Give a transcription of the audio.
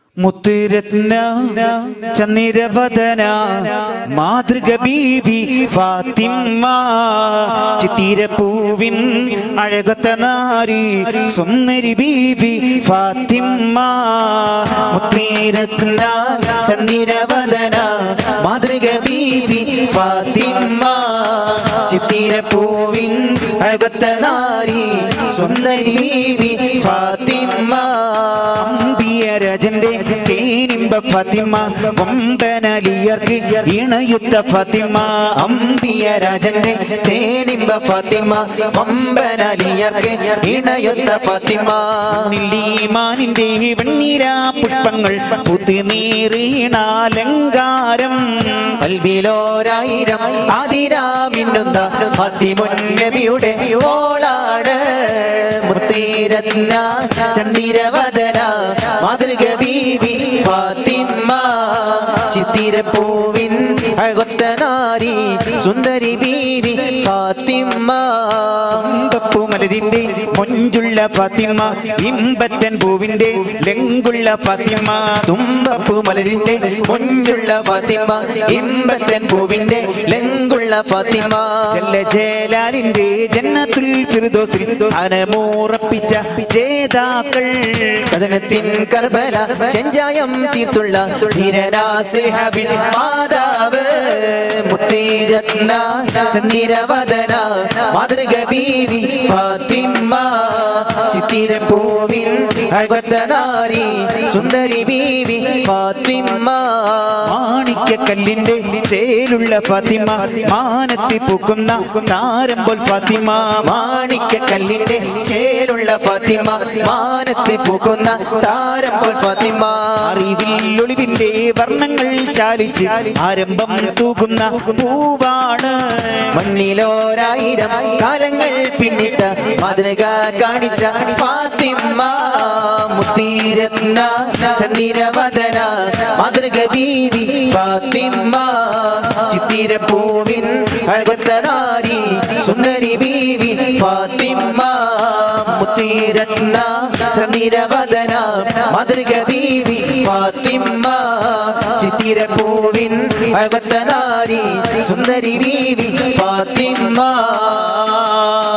മുത്തുരത്ന ചന്ദ്രവദന മാതൃക ബീവി ഫാത്തിമ്മ ചിത്തിരപ്പൂവിൻ അഴകത്ത നാരി സുന്ദരി ബീവി ഫാത്തിമ്മ മുത്തുരത്ന ചന്ദ്രവദന മാതൃക ബീവി ഫാത്തിമ്മ ചിത്തിരപ്പൂവിൻ അഴകത്ത നാരി സുന്ദരി ബീവി ഫാത്തിമ്മ അമ്പിയരജന്റെ തേനിമ്പ ഫാത്തിമ കൊമ്പനലിയർക്ക് ഇണയുത്ത ഫാത്തിമ അമ്പിയരാജന്റെ തേനിമ്പ ഫാത്തിമ കൊമ്പനലിയർക്ക് ഇണയൊത്ത ഫാത്തിമ ിന്റെ വെണ്ണീരാ പുഷ്പങ്ങൾ പുത്തുനീറീണാലങ്കാരം കൽബിലോരായിരം ആതിരാമിന്നുന്ന ഫാത്തിമുന്നബിയുടെ ഓളാട് മുത്തീരത്ന ചന്ദിരവദന മാതൃക ബീവി ഫാത്തിമ്മ ചിത്തിരപ്പൂവിൻ അഴകൊത്ത നാരി സുന്ദരി ബീവി ഫാത്തിമ്മ പൂമലരിന്റെ മൊഞ്ചുള്ള ഫാത്തിമ ഇമ്പത്തൻ പൂവിന്റെ ലെങ്കുള്ള ഫാത്തിമ തുമ്പപ്പൂ മലരിന്റെ മുഞ്ചുള്ള ഫാത്തിമ ഇമ്പത്തൻ പൂവിന്റെ ലെങ്കുള്ള ഫാത്തിമ ജല്ല ജലാലിന്റെ ജന്നത്തുൽ ഫിർദോസിൽ അനമൂറപ്പിച്ച ജേതാക്കൾ കഥനത്തിൻ കർബല ചെഞ്ചായം തീർത്തുള്ള ധീരനാസിഹബിൻ മാതാവ് മുത്തീരത്ന ചന്ദിരവദന മാതൃക ബീവി ഫാത്തിമ്മ ചിത്തിരപ്പൂവിൻ അഴകൊത്ത നാരി സുന്ദരി ബീവി ഫാത്തിമ്മ മാണിക്യക്കല്ലിന്റെ ചേലുള്ള ഫാത്തിമ മാനത്തി പൂക്കുന്ന താരം പോൽ ഫാത്തിമ മാണിക്യക്കല്ലിന്റെ ചേലുള്ള ഫാത്തിമ മാനത്തെ പൂക്കുന്ന താരം പോൽ ഫാത്തിമ അറിവിൽ ഒളിവിന്റെ വർണ്ണങ്ങൾ ചാലിച്ച് ആരംഭം തൂകുന്ന പൂവാണ് മണ്ണിലോരായിരം കാലങ്ങൾ പിന്നിട്ട മാതൃക കാണിച്ച ഫാത്തിമ്മ മുത്തീരത്ന ചന്ദിരവദന മാതൃക ബീവി ഫാത്തിമ്മ ചിത്തിരപ്പൂവിൻ അഴകൊത്ത നാരി സുന്ദരി ബീവി ഫാത്തിമ്മ മുത്തീരത്ന ചന്ദിരവദന മാതൃക ബീവി ഫാത്തിമ്മ ചിത്തിരപ്പൂവിൻ അഴകൊത്ത നാരി സുന്ദരി ബീവി ഫാത്തിമ്മ